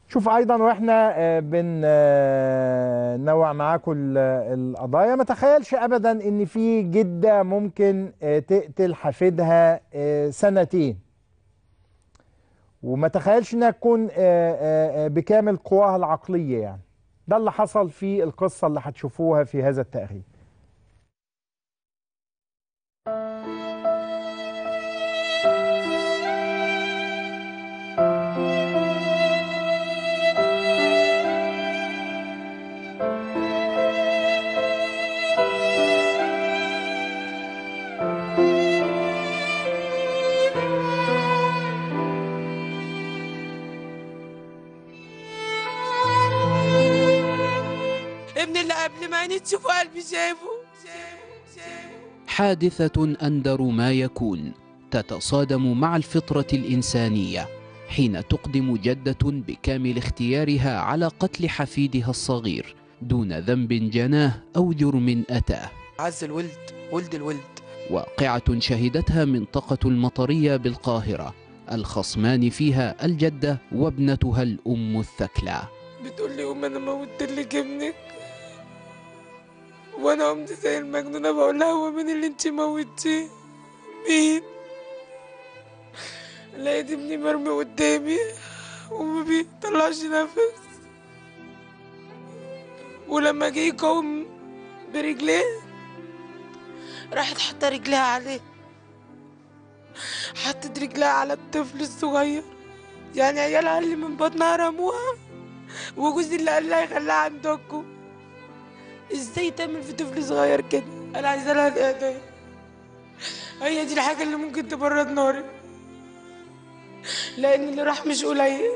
شوف ايضا واحنا آه، بننوع معاكم ال- القضايا ما تخيلش ابدا ان في جده ممكن آه، تقتل حفيدها آه، سنتين وما تخيلش انها تكون آه، آه، آه، بكامل قواها العقليه يعني ده اللي حصل في القصه اللي هتشوفوها في هذا التقرير ابني اللي قبل ما عيني تشوفه قلبي شافه حادثة أندر ما يكون تتصادم مع الفطرة الإنسانية حين تقدم جدة بكامل اختيارها على قتل حفيدها الصغير دون ذنب جناه أو جرم أتاه عز الولد ولد الولد واقعة شهدتها منطقة المطرية بالقاهرة الخصمان فيها الجدة وابنتها الأم الثكلى بتقول لي قوم انا موتت لك ابنك وانا قمت زي المجنونه بقول لها هو مين اللي انت موتيه مين لقيت ابني مرمي قدامي وما بيطلعش نفس ولما جه يقوم برجليه راحت حاطه رجلها عليه حطت رجلها على الطفل الصغير يعني عيالها اللي من بطنها رموها وجوزي اللي قال لها يخليها عندكم ازاي تعمل في طفل صغير كده انا عايزه لها الاعدام هي دي الحاجه اللي ممكن تبرد ناري لان اللي راح مش قليل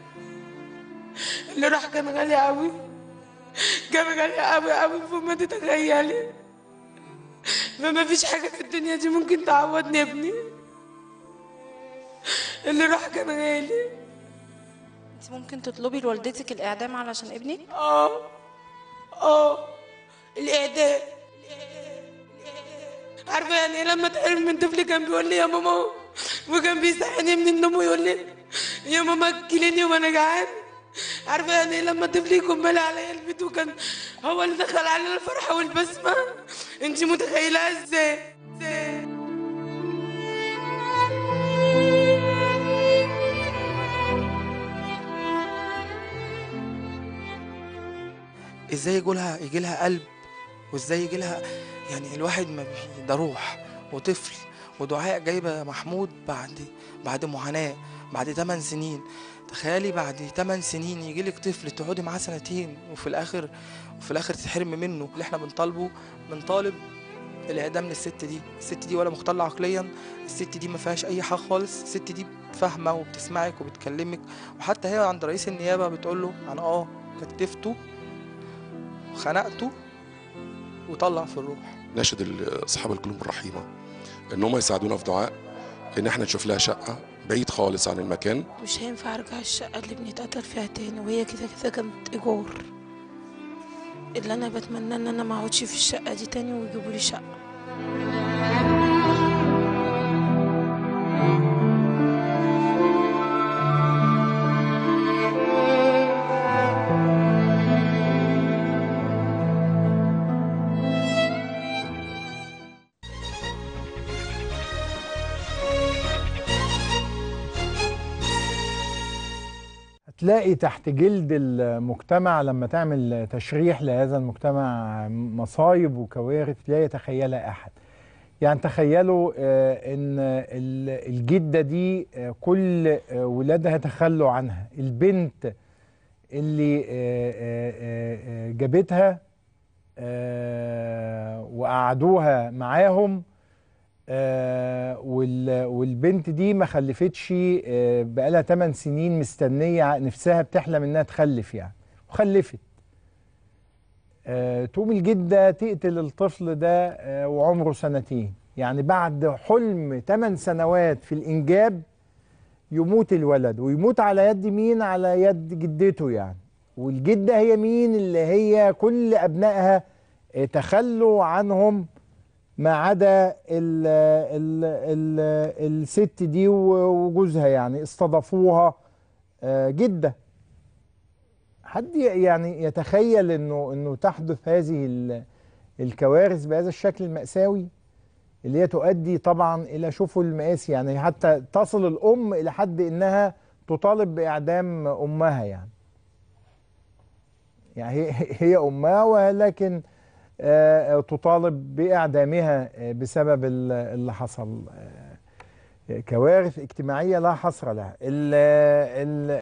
اللي راح كان غالي قوي كان غالي قوي قوي فوق ما تتخيلي فما فيش حاجه في الدنيا دي ممكن تعوضني ابني اللي راح كان غالي انت ممكن تطلبي لوالدتك الاعدام علشان ابنك اه اه الاعدام عارفه يعني ايه لما تقرب من طفل كان بيقول لي يا ماما وكان بيصحيني من النوم ويقول لي يا ماما اكليني وانا جعان عارفه يعني ايه لما طفل يكون مالي عليا البيت وكان هو اللي دخل علينا الفرحه والبسمه انت متخيله ازاي ازاي ازاي يجي لها يجي لها قلب وازاي يجي لها يعني الواحد ما بي ده روح وطفل ودعاء جايبه محمود بعد بعد معاناه بعد 8 سنين تخيلي بعد 8 سنين يجي لك طفل تقعدي معاه سنتين وفي الاخر وفي الاخر تتحرمي منه اللي احنا بنطالبه بنطالب الاعدام للست دي الست دي ولا مختلة عقليا الست دي ما فيهاش اي حاجه خالص الست دي فاهمه وبتسمعك وبتكلمك وحتى هي عند رئيس النيابه بتقول له انا اه كتفته خنقته وطلع في الروح ناشد ال- اصحاب القلوب الرحيمه ان هم يساعدونا في دعاء ان احنا نشوف لها شقه بعيد خالص عن المكان مش هينفع ارجع الشقه اللي ابني اتقتل فيها تاني وهي كده كده كانت ايجار اللي انا بتمنى ان انا ما اقعدش في الشقه دي تاني ويجيبوا لي شقه هتلاقي تحت جلد المجتمع لما تعمل تشريح لهذا المجتمع مصايب وكوارث لا يتخيلها احد يعني تخيلوا آه، ان ال- الجده دي آه، كل آه، ولادها تخلوا عنها البنت اللي آه، آه، آه، آه، جابتها آه، وقعدوها معاهم آه، وال- والبنت دي ما خلفتش آه، بقالها 8 سنين مستنيه نفسها بتحلم انها تخلف يعني وخلفت آه، تقوم الجده تقتل الطفل ده آه، وعمره سنتين يعني بعد حلم 8 سنوات في الانجاب يموت الولد ويموت على يد مين على يد جدته يعني والجده هي مين اللي هي كل ابنائها آه، تخلوا عنهم ما عدا ال ال ال الست دي و- وجوزها يعني استضافوها آه، جدة حد يعني يتخيل انه انه تحدث هذه ال- الكوارث بهذا الشكل المأساوي اللي هي تؤدي طبعا الى شوفوا المآسي يعني حتى تصل الام الى حد انها تطالب باعدام امها يعني يعني هي هي امها ولكن آه، تطالب باعدامها آه، بسبب ال- اللي حصل آه، كوارث اجتماعيه لا حصر لها ال- ال-